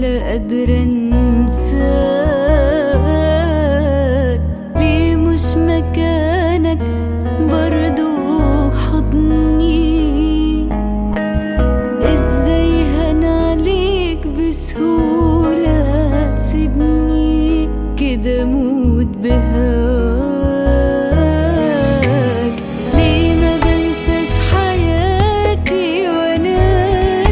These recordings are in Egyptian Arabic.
ولا قادرة انساك ليه مش مكانك برضو حضني ازاي هان عليك بسهولة تسيبني كده موت بهواك ليه ما بنساش حياتي وانا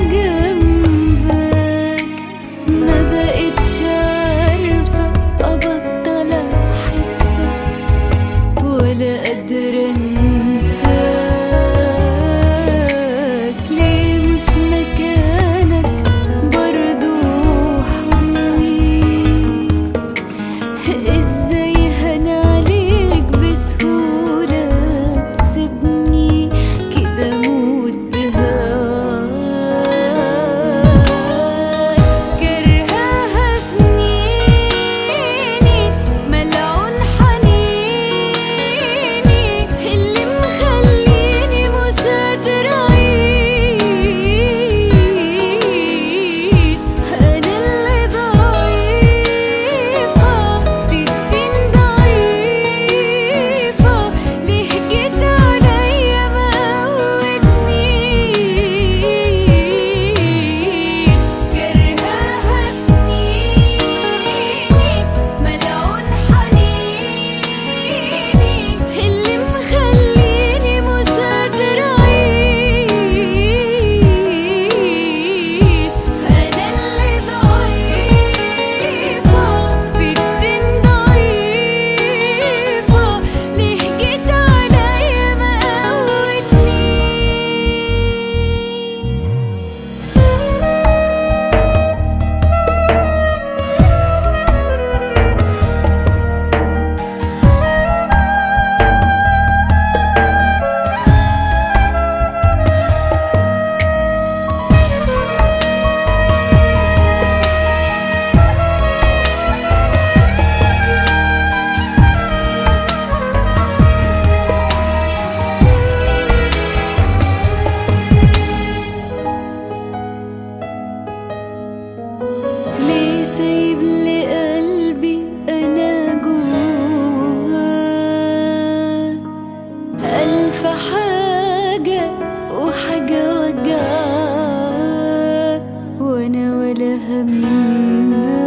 جنبك ما بقتش عارفة ابطل احبك ولا قادرة انساك ليه مش مكانك برضو حضني ازاي هان عليك بسهولة تسيبني كده موت بهواك كرهاها سنيني ملعون حنيني اللي مخليني مش قادرة أعيش أنا اللي ضعيفة ستين ضعيفة ليه جيت عليا ما قوتنيش كرهاها سنيني ملعون حنيني اللي مخليني مش قادرة أعيش أنا اللي ضعيفة ستين ضعيفة ليه جيت عليا ما قوتنيش ليه سايب لي قلبي انا جواه الف حاجه وحاجه وجعاه وانا ولا همها